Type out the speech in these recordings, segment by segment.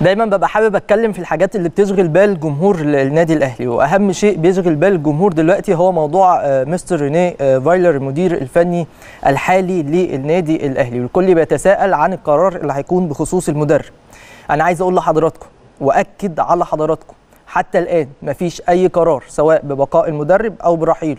دايما ببقى حابب اتكلم في الحاجات اللي بتشغل بال جمهور النادي الاهلي واهم شيء بيشغل بال الجمهور دلوقتي هو موضوع آه، مستر رينيه آه، فايلر المدير الفني الحالي للنادي الاهلي والكل بيتساءل عن القرار اللي هيكون بخصوص المدرب انا عايز اقول لحضراتكم واكد على حضراتكم حتى الان مفيش اي قرار سواء ببقاء المدرب او برحيله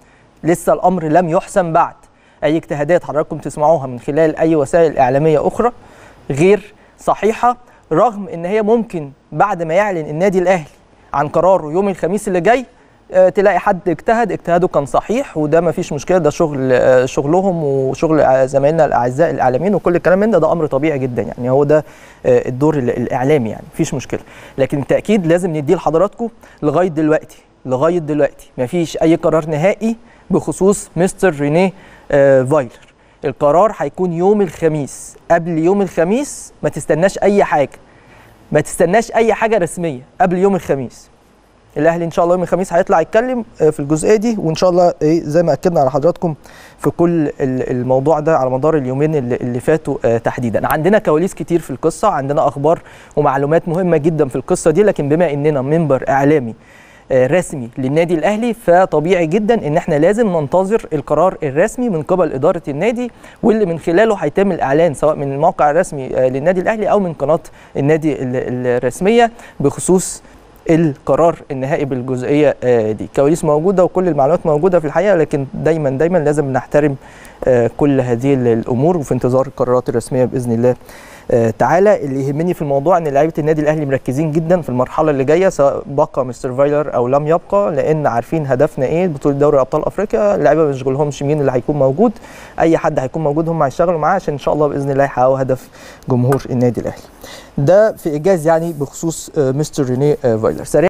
لسه الامر لم يحسم بعد اي اجتهادات حضراتكم تسمعوها من خلال اي وسائل اعلاميه اخرى غير صحيحه رغم ان هي ممكن بعد ما يعلن النادي الاهلي عن قراره يوم الخميس اللي جاي آه، تلاقي حد اجتهد اجتهاده كان صحيح وده ما فيش مشكله ده شغل آه، شغلهم وشغل آه، زمايلنا الاعزاء الاعلاميين وكل الكلام من ده ده امر طبيعي جدا يعني هو ده آه، الدور ال- الاعلامي يعني مفيش مشكله لكن التاكيد لازم نديه لحضراتكم لغايه دلوقتي لغايه دلوقتي مفيش اي قرار نهائي بخصوص مستر رينيه آه، فايلر القرار هيكون يوم الخميس قبل يوم الخميس ما تستناش اي حاجه ما تستناش اي حاجه رسميه قبل يوم الخميس الاهلي ان شاء الله يوم الخميس هيطلع يتكلم آه، في الجزئيه دي وان شاء الله ايه زي ما اكدنا على حضراتكم في كل ال- الموضوع ده على مدار اليومين اللي اللي فاتوا آه، تحديدا عندنا كواليس كتير في القصه عندنا اخبار ومعلومات مهمه جدا في القصه دي لكن بما اننا منبر اعلامي آه، رسمي للنادي الاهلي فطبيعي جدا ان احنا لازم ننتظر القرار الرسمي من قبل اداره النادي واللي من خلاله هيتم الاعلان سواء من الموقع الرسمي آه، للنادي الاهلي او من قناه النادي ال- الرسميه بخصوص القرار النهائي بالجزئيه آه، دي كواليس موجوده وكل المعلومات موجوده في الحقيقه لكن دايما دايما لازم نحترم آه، كل هذه الامور وفي انتظار القرارات الرسميه باذن الله آه، تعالى اللي يهمني في الموضوع ان لعيبه النادي الاهلي مركزين جدا في المرحله اللي جايه سواء بقى مستر فايلر او لم يبقى لان عارفين هدفنا ايه بطوله دوري ابطال افريقيا اللعيبه ما يشغلهمش مين اللي هيكون موجود اي حد هيكون موجود هم هيشتغلوا معاه عشان ان شاء الله باذن الله يحققوا هدف جمهور النادي الاهلي ده في ايجاز يعني بخصوص آه، مستر رينيه آه، فايلر سريع